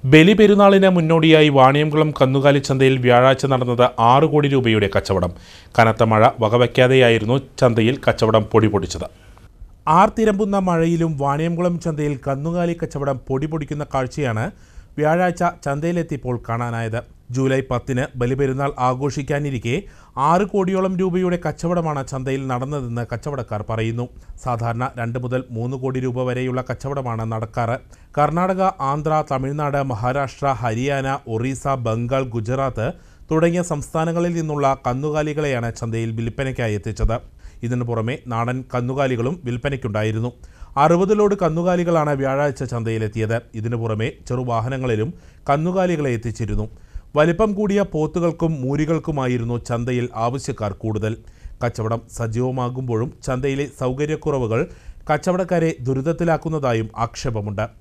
ബലിപെരുന്നാളിന് മുന്നോടിയായി വാണിയംകുളം കന്നുകാലി ചന്തയിൽ വ്യാഴാഴ്ച നടന്നത് ആറ് കോടി രൂപയുടെ കച്ചവടം കനത്ത മഴ വകവയ്ക്കാതെയായിരുന്നു ചന്തയിൽ കച്ചവടം പൊടിപൊടിച്ചത് ആർത്തിരമ്പുന്ന മഴയിലും വാണിയംകുളം ചന്തയിൽ കന്നുകാലി കച്ചവടം പൊടിപൊടിക്കുന്ന കാഴ്ചയാണ് വ്യാഴാഴ്ച ചന്തയിലെത്തിയപ്പോൾ കാണാനായത് ജൂലൈ പത്തിന് ബലിപെരുന്നാൾ ആഘോഷിക്കാനിരിക്കെ ആറ് കോടിയോളം രൂപയുടെ കച്ചവടമാണ് ചന്തയിൽ നടന്നതെന്ന് കച്ചവടക്കാർ പറയുന്നു സാധാരണ രണ്ട് മുതൽ മൂന്ന് കോടി രൂപ വരെയുള്ള കച്ചവടമാണ് നടക്കാറ് കർണാടക ആന്ധ്ര തമിഴ്നാട് മഹാരാഷ്ട്ര ഹരിയാന ഒറീസ ബംഗാൾ ഗുജറാത്ത് തുടങ്ങിയ സംസ്ഥാനങ്ങളിൽ നിന്നുള്ള കന്നുകാലികളെയാണ് ചന്തയിൽ വിൽപ്പനയ്ക്കായി എത്തിച്ചത് ഇതിനു പുറമെ നാടൻ കന്നുകാലികളും വിൽപ്പനയ്ക്കുണ്ടായിരുന്നു അറുപത് ലോഡ് കന്നുകാലികളാണ് വ്യാഴാഴ്ച ചന്തയിലെത്തിയത് ഇതിനു പുറമെ ചെറുവാഹനങ്ങളിലും കന്നുകാലികളെ എത്തിച്ചിരുന്നു വലിപ്പം കൂടിയ പോത്തുകൾക്കും മൂരികൾക്കുമായിരുന്നു ചന്തയിൽ ആവശ്യക്കാർ കൂടുതൽ കച്ചവടം സജീവമാകുമ്പോഴും ചന്തയിലെ സൗകര്യക്കുറവുകൾ കച്ചവടക്കാരെ ദുരിതത്തിലാക്കുന്നതായും ആക്ഷേപമുണ്ട്